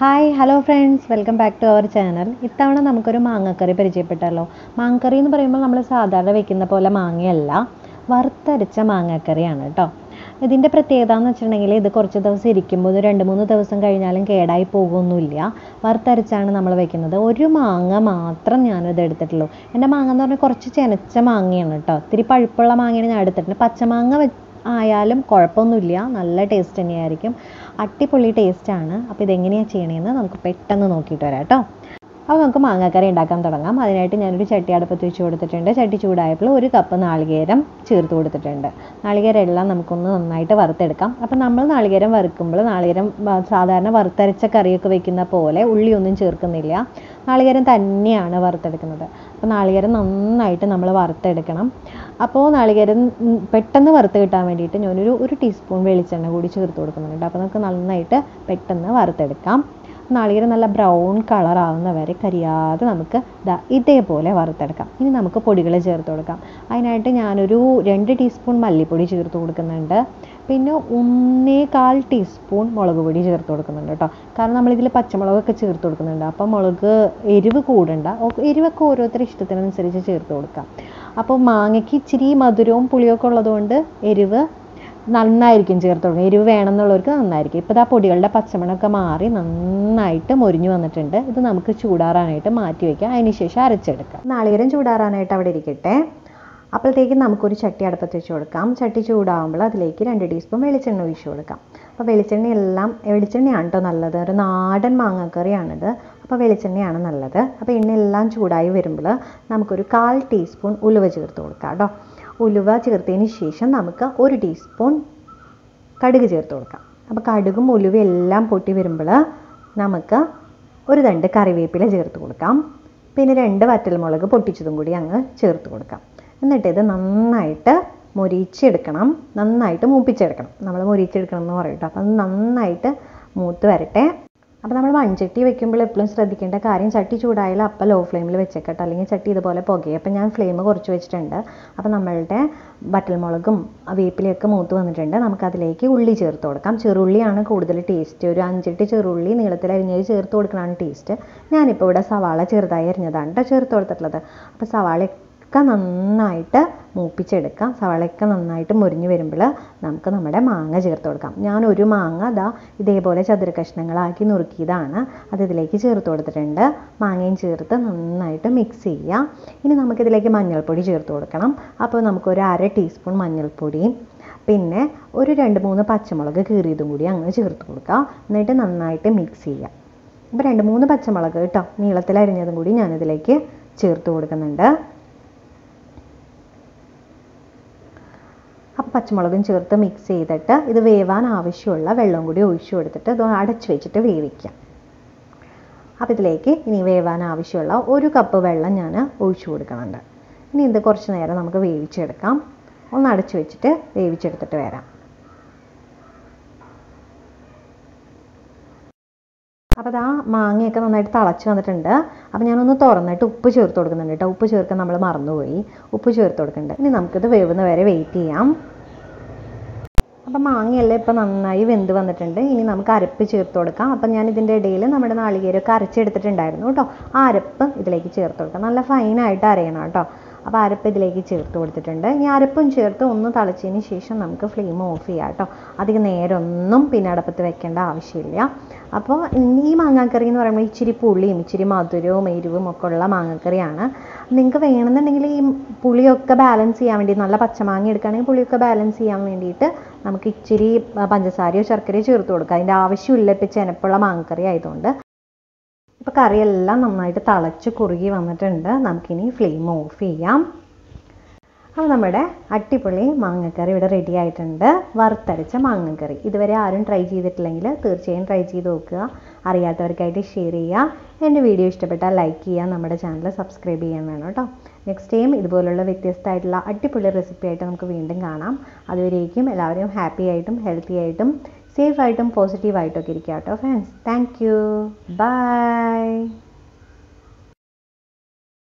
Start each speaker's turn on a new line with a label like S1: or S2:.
S1: hi hello friends welcome back to our channel ഇത്തവണ നമുക്കൊരു മാങ്ങക്കറി പരിചയപ്പെട്ടല്ലോ മാങ്ങക്കറി എന്ന് പറയുമ്പോൾ നമ്മൾ സാധാരണ വെക്കുന്ന പോലെ മാങ്ങയല്ല വറുത്തരച്ച മാങ്ങക്കറിയാണ് കേട്ടോ ഇതിൻ്റെ പ്രത്യേകത എന്ന് വെച്ചിട്ടുണ്ടെങ്കിൽ ഇത് കുറച്ച് ദിവസം ഇരിക്കുമ്പോൾ ഒരു രണ്ട് മൂന്ന് ദിവസം കഴിഞ്ഞാലും കേടായി പോകുമൊന്നുമില്ല വറുത്തരച്ചാണ് നമ്മൾ വെക്കുന്നത് ഒരു മാങ്ങ മാത്രം ഞാനിത് എടുത്തിട്ടുള്ളൂ എൻ്റെ മാങ്ങ എന്ന് പറഞ്ഞാൽ കുറച്ച് ചെനച്ച മാങ്ങയാണ് കേട്ടോ ഇത്തിരി പഴുപ്പുള്ള മാങ്ങയാണ് ഞാൻ എടുത്തിട്ടുണ്ട് പച്ചമാങ്ങ വെ ആയാലും കുഴപ്പമൊന്നുമില്ല നല്ല ടേസ്റ്റ് തന്നെയായിരിക്കും അടിപൊളി ടേസ്റ്റാണ് അപ്പോൾ ഇതെങ്ങനെയാണ് ചെയ്യണതെന്ന് നമുക്ക് പെട്ടെന്ന് നോക്കിയിട്ട് വരാം കേട്ടോ അപ്പോൾ നമുക്ക് മാങ്ങാക്കറി ഉണ്ടാക്കാൻ തുടങ്ങാം അതിനായിട്ട് ഞാനൊരു ചട്ടി അടുപ്പത്ത് വെച്ച് കൊടുത്തിട്ടുണ്ട് ചട്ടി ചൂടായപ്പോൾ ഒരു കപ്പ് നാളികേരം ചേർത്ത് കൊടുത്തിട്ടുണ്ട് നാളികേരം എല്ലാം നമുക്കൊന്ന് നന്നായിട്ട് വറുത്തെടുക്കാം അപ്പോൾ നമ്മൾ നാളികേരം വറുക്കുമ്പോൾ നാളികേരം വ- സാധാരണ വറുത്തരച്ച കറിയൊക്കെ വെക്കുന്ന പോലെ ഉള്ളിയൊന്നും ചേർക്കുന്നില്ല നാളികേരം തന്നെയാണ് വറുത്തെടുക്കുന്നത് അപ്പോൾ നാളികേരം നന്നായിട്ട് നമ്മൾ വറുത്തെടുക്കണം അപ്പോൾ നാളികേരം ഉം, പെട്ടെന്ന് വറുത്ത് കിട്ടാൻ വേണ്ടിയിട്ട് ഞാനൊരു ഒരു ടീസ്പൂൺ വെളിച്ചെണ്ണ കൂടി ചേർത്ത് കൊടുക്കുന്നുണ്ട് അപ്പോൾ നമുക്ക് നന്നായിട്ട് പെട്ടെന്ന് വറുത്തെടുക്കാം നാളികേരം നല്ല ബ്രൗൺ കളർ ആവുന്ന വരെ കരിയാതെ നമുക്ക് ദാ ഇതേപോലെ വറുത്തെടുക്കാം ഇനി നമുക്ക് പൊടികൾ ചേർത്ത് കൊടുക്കാം അതിനായിട്ട് ഞാനൊരു രണ്ട് ടീസ്പൂൺ മല്ലിപ്പൊടി ചേർത്ത് കൊടുക്കുന്നുണ്ട് പിന്നെ ഒന്നേകാൽ ടീസ്പൂൺ മുളക് പൊടി ചേർത്ത് കൊടുക്കുന്നുണ്ട് കേട്ടോ കാരണം നമ്മളിതിൽ പച്ചമുളകൊക്കെ ചേർത്ത് കൊടുക്കുന്നുണ്ട് അപ്പം മുളക് എരിവ് കൂടണ്ട ഓ- എരിവൊക്കെ ഓരോരുത്തരുടെ ഇഷ്ടത്തിനനുസരിച്ച് ചേർത്ത് കൊടുക്കാം അപ്പോൾ മാങ്ങയ്ക്ക് ഇച്ചിരി മധുരവും പുളിയൊക്കെ ഉള്ളതുകൊണ്ട് എരിവ് നന്നായിരിക്കും ചേർത്ത് കൊടുക്കുക എരിവ് വേണമെന്നുള്ളവർക്ക് നന്നായിരിക്കും ഇപ്പോൾ ഇതാ പൊടികളുടെ പച്ചമണമൊക്കെ മാറി നന്നായിട്ട് മൊരിഞ്ഞു വന്നിട്ടുണ്ട് ഇത് നമുക്ക് ചൂടാറാനായിട്ട് മാറ്റി വയ്ക്കാം അതിന് ശേഷം അരച്ചെടുക്കാം നാളികേരം ചൂടാറാനായിട്ട് അവിടെ ഇരിക്കട്ടെ അപ്പോഴത്തേക്കും നമുക്കൊരു ചട്ടി അടുപ്പത്ത് വെച്ച് കൊടുക്കാം ചട്ടി ചൂടാകുമ്പോൾ അതിലേക്ക് രണ്ട് ടീസ്പൂൺ വെളിച്ചെണ്ണ ഒഴിച്ച് കൊടുക്കാം അപ്പോൾ വെളിച്ചെണ്ണ എല്ലാം വെളിച്ചെണ്ണയാണ് കേട്ടോ നല്ലത് ഒരു നാടൻ മാങ്ങക്കറിയാണിത് അപ്പോൾ വെളിച്ചെണ്ണയാണ് നല്ലത് അപ്പോൾ എണ്ണ എല്ലാം ചൂടായി വരുമ്പോൾ നമുക്കൊരു കാൽ ടീസ്പൂൺ ഉലുവ ചേർത്ത് കൊടുക്കാം കേട്ടോ ഉലുവ ചേർത്തതിന് ശേഷം നമുക്ക് ഒരു ടീസ്പൂൺ കടുക് ചേർത്ത് കൊടുക്കാം അപ്പോൾ കടുകും ഉലുവയും എല്ലാം പൊട്ടി വരുമ്പോൾ നമുക്ക് ഒരു തണ്ട് കറിവേപ്പില ചേർത്ത് കൊടുക്കാം പിന്നെ രണ്ട് വറ്റൽമുളക് പൊട്ടിച്ചതും കൂടി അങ്ങ് ചേർത്ത് കൊടുക്കാം എന്നിട്ട് ഇത് നന്നായിട്ട് മൊരിച്ചെടുക്കണം നന്നായിട്ട് മൂപ്പിച്ചെടുക്കണം നമ്മൾ മൊരിച്ചെടുക്കണം എന്ന് പറയും കേട്ടോ അപ്പം അത് നന്നായിട്ട് മൂത്ത് വരട്ടെ അപ്പോൾ നമ്മൾ മൺചട്ടി വെക്കുമ്പോൾ എപ്പോഴും ശ്രദ്ധിക്കേണ്ട കാര്യം ചട്ടി ചൂടായാലും അപ്പം ലോ ഫ്ലെയിമിൽ വെച്ചേക്കട്ടോ അല്ലെങ്കിൽ ചട്ടി ഇതുപോലെ പുകയും അപ്പം ഞാൻ ഫ്ലെയിം കുറച്ച് വെച്ചിട്ടുണ്ട് അപ്പോൾ നമ്മളുടെ വറ്റൽമുളകും വേപ്പിലയൊക്കെ മൂത്ത് വന്നിട്ടുണ്ട് നമുക്കതിലേക്ക് ഉള്ളി ചേർത്ത് കൊടുക്കാം ചെറുള്ളിയാണ് കൂടുതൽ ടേസ്റ്റ് ഒരു അഞ്ചെട്ട് ചെറുള്ളി നീളത്തിൽ അരിഞ്ഞത് ചേർത്ത് കൊടുക്കണതാണ് ടേസ്റ്റ് ഞാനിപ്പോൾ ഇവിടെ സവാള ചെറുതായി അരിഞ്ഞതാണ് കേട്ടോ ചേർത്ത് കൊടുത്തിട്ടുള്ളത് അപ്പോൾ സവാളയൊക്കെ നന്നായിട്ട് മൂപ്പിച്ചെടുക്കാം സവാളയൊക്കെ നന്നായിട്ട് മുരിഞ്ഞ് വരുമ്പോൾ നമുക്ക് നമ്മുടെ മാങ്ങ ചേർത്ത് കൊടുക്കാം ഞാൻ ഒരു മാങ്ങ ദാ ഇതേപോലെ ചതുര കഷ്ണങ്ങളാക്കി നുറുക്കിയതാണ് അത് ഇതിലേക്ക് ചേർത്ത് കൊടുത്തിട്ടുണ്ട് മാങ്ങയും ചേർത്ത് നന്നായിട്ട് മിക്സ് ചെയ്യാം ഇനി നമുക്കിതിലേക്ക് മഞ്ഞൾപ്പൊടി ചേർത്ത് കൊടുക്കണം അപ്പോൾ നമുക്കൊരു അര ടീസ്പൂൺ മഞ്ഞൾപ്പൊടിയും പിന്നെ ഒരു രണ്ട് മൂന്ന് പച്ചമുളക് കീറിയതും കൂടി അങ്ങ് ചേർത്ത് കൊടുക്കുക എന്നിട്ട് നന്നായിട്ട് മിക്സ് ചെയ്യാം അപ്പോൾ രണ്ട് മൂന്ന് പച്ചമുളക് കേട്ടോ നീളത്തിൽ അരിഞ്ഞതും കൂടി ഞാനിതിലേക്ക് ചേർത്ത് കൊടുക്കുന്നുണ്ട് അപ്പോൾ പച്ചമുളകും ചേർത്ത് മിക്സ് ചെയ്തിട്ട് ഇത് വേവാൻ ആവശ്യമുള്ള വെള്ളം കൂടി ഒഴിച്ചു കൊടുത്തിട്ട് ഇത് അടച്ചു വെച്ചിട്ട് വേവിക്കാം അപ്പോൾ ഇതിലേക്ക് ഇനി വേവാൻ ആവശ്യമുള്ള ഒരു കപ്പ് വെള്ളം ഞാൻ ഒഴിച്ചു കൊടുക്കുന്നുണ്ട് ഇനി ഇത് കുറച്ച് നേരം നമുക്ക് വേവിച്ചെടുക്കാം ഒന്ന് അടച്ചു വെച്ചിട്ട് വേവിച്ചെടുത്തിട്ട് വരാം അപ്പോൾ ആ മാങ്ങയൊക്കെ നന്നായിട്ട് തിളച്ച് വന്നിട്ടുണ്ട് അപ്പോൾ ഞാനൊന്ന് തുറന്നിട്ട് ഉപ്പ് ചേർത്ത് കൊടുക്കുന്നുണ്ട് കേട്ടോ ഉപ്പ് ചേർക്കാൻ നമ്മൾ മറന്നുപോയി ഉപ്പ് ചേർത്ത് കൊടുക്കുന്നുണ്ട് ഇനി നമുക്കിത് വേവുന്ന വരെ വെയിറ്റ് ചെയ്യാം അപ്പം മാങ്ങയെല്ലാം ഇപ്പോൾ നന്നായി വെന്ത് വന്നിട്ടുണ്ട് ഇനി നമുക്ക് അരപ്പ് ചേർത്ത് കൊടുക്കാം അപ്പം ഞാൻ ഇതിൻ്റെ ഇടയിൽ നമ്മുടെ നാളികേരമൊക്കെ അരച്ചെടുത്തിട്ടുണ്ടായിരുന്നു കേട്ടോ ആ അരപ്പ് ഇതിലേക്ക് ചേർത്ത് കൊടുക്കാം നല്ല ഫൈനായിട്ട് അരയണം കേട്ടോ അപ്പോൾ അരപ്പ് ഇതിലേക്ക് ചേർത്ത് കൊടുത്തിട്ടുണ്ട് ഇനി അരപ്പും ചേർത്ത് ഒന്ന് തിളച്ചതിന് ശേഷം നമുക്ക് ഫ്ലെയിം ഓഫ് ചെയ്യാം കേട്ടോ അധികം നേരമൊന്നും പിന്നെ അടുപ്പത്ത് വെക്കേണ്ട ആവശ്യമില്ല അപ്പോൾ ഈ മാങ്ങാക്കറി എന്ന് പറയുമ്പോൾ ഇച്ചിരി പുളിയും ഇച്ചിരി മധുരവും എരിവും ഒക്കെ ഉള്ള മാങ്ങാക്കറിയാണ് നിങ്ങൾക്ക് വേണമെന്നുണ്ടെങ്കിൽ ഈ പുളിയൊക്കെ ബാലൻസ് ചെയ്യാൻ വേണ്ടി നല്ല പച്ചമാങ്ങ എടുക്കുകയാണെങ്കിൽ പുളിയൊക്കെ ബാലൻസ് ചെയ്യാൻ വേണ്ടിയിട്ട് നമുക്ക് ഇച്ചിരി ആ, പഞ്ചസാരയോ ശർക്കരയോ ചേർത്ത് കൊടുക്കുക അതിൻ്റെ ആവശ്യമില്ല ഇപ്പം ചെനപ്പുള്ള മാങ്ങക്കറി ആയതുകൊണ്ട് ഇപ്പോൾ കറിയെല്ലാം നന്നായിട്ട് തിളച്ച് കുറുകി വന്നിട്ടുണ്ട് നമുക്കിനി ഫ്ലെയിം ഓഫ് ചെയ്യാം അപ്പോൾ നമ്മുടെ അടിപൊളി മാങ്ങക്കറി ഇവിടെ റെഡി ആയിട്ടുണ്ട് വറുത്തരച്ച മാങ്ങക്കറി ഇതുവരെ ആരും ട്രൈ ചെയ്തിട്ടില്ലെങ്കിൽ തീർച്ചയായും ട്രൈ ചെയ്ത് നോക്കുക അറിയാത്തവർക്കായിട്ട് ഷെയർ ചെയ്യുക എൻ്റെ വീഡിയോ ഇഷ്ടപ്പെട്ടാൽ ലൈക്ക് ചെയ്യുക നമ്മുടെ ചാനൽ സബ്സ്ക്രൈബ് ചെയ്യാൻ വേണം കേട്ടോ നെക്സ്റ്റ് ടൈം ഇതുപോലുള്ള വ്യത്യസ്തമായിട്ടുള്ള അടിപൊളി റെസിപ്പി ആയിട്ട് നമുക്ക് വീണ്ടും കാണാം അതുവരേക്കും എല്ലാവരും ഹാപ്പി ആയിട്ടും ഹെൽത്തി ആയിട്ടും സേഫ് ആയിട്ടും പോസിറ്റീവായിട്ടും ഒക്കെ ഇരിക്കുക കേട്ടോ ഫ്രണ്ട്സ് താങ്ക് യു ബൈ